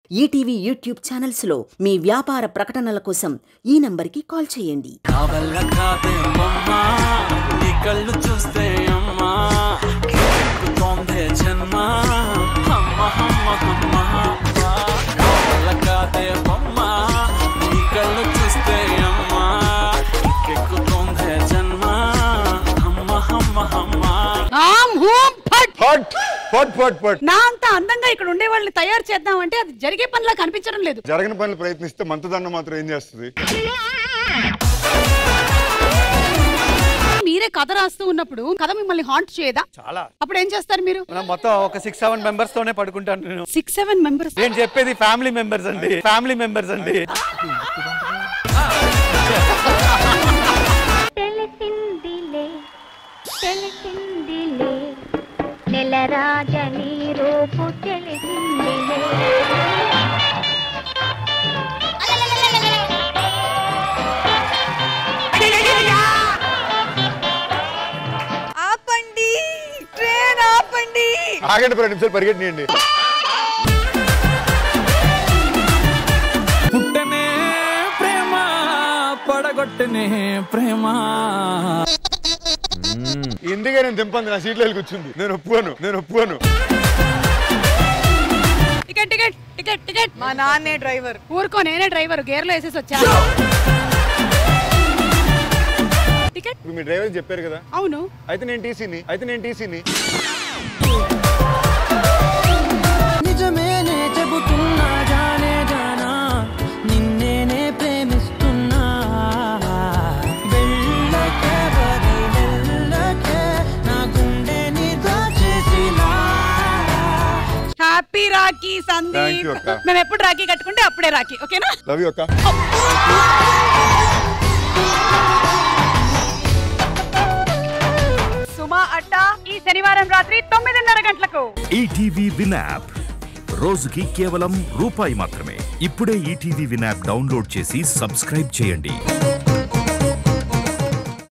ETV YouTube ఛానల్స్లో మీ వ్యాపార ప్రకటనల కోసం ఈ నంబర్కి కాల్ చేయండి నా వల్ల కాదే అమ్మా నీ కళ్ళు చూస్తే అమ్మా ఎక్కుతోందే జన్మ అమ్మ అమ్మ అమ్మ నా వల్ల కాదే అమ్మా నీ కళ్ళు చూస్తే అమ్మా ఎక్కుతోందే జన్మ అమ్మ అమ్మ అమ్మ ఆమ్ హూమ్ ఫట్ ఫట్ ఫట్ ఫట్ ఫట్ నా అంత అందంగా ఇక్కడ ఉండే వాళ్ళని తయారు చేద్దామంటే అది జరిగే పనిలా కనిపించడం లేదు జరగని పనులు ప్రయత్నిస్తే మంతదండం మాత్రం ఏం చేస్తుంది మీరే కథ రాస్తూ ఉన్నప్పుడు కథ మిమ్మల్ని హాంట్ చేయదా చాలా అప్పుడు ఏం చేస్తారు మీరు మనం మొత్తం ఒక సిక్స్ సెవెన్ మెంబర్స్ తోనే పడుకుంటాను నేను సిక్స్ సెవెన్ మెంబర్స్ నేను చెప్పేది ఫ్యామిలీ మెంబర్స్ అండి ఫ్యామిలీ మెంబర్స్ అండి తెలిసిందిలే తెలిసిందిలే నెలరాజని రూపు తెలిసిందిలే ఆపండి ట్రైన్ ఆపండి ఆగండి పది నిమిషాలు పరిగెట్టినండి పుట్టనే ప్రేమ పడగొట్టనే ప్రేమ ఇందుకే నేను దింపంది నా సీట్లో వెళ్ళి కూర్చుంది నేను ఒప్పుకోను నేను ఒప్పుకోను టికెట్ టికెట్ టికెట్ టికెట్ మా నాన్నే డ్రైవర్ ఊరుకో నేనే డ్రైవర్ గేర్లో వేసేసి వచ్చా టికెట్ ఇప్పుడు మీ డ్రైవర్ చెప్పారు కదా అవును అయితే నేను టీసీని అయితే నేను టీసీని నిజమేనే చెబుతున్నా జానే జానా నిన్నేనే ప్రేమిస్తున్నా వెళ్ళకే వదిలెళ్ళకే నా గుండెని దాచేసినా happy Rakhi Thank you, Sandeep అక్క. మేము ఎప్పుడు రాఖీ కట్టుకుంటే అప్పుడే రాఖీ ఓకేనా లవ్ యూ అక్క సుమా అడ్డా ఈ శనివారం రాత్రి తొమ్మిదిన్నర గంటలకు ఈటీవీ విన్ యాప్ రోజుకి కేవలం రూపాయి మాత్రమే ఇప్పుడే ఈటీవీ విన్ యాప్ డౌన్లోడ్ చేసి సబ్స్క్రైబ్ చేయండి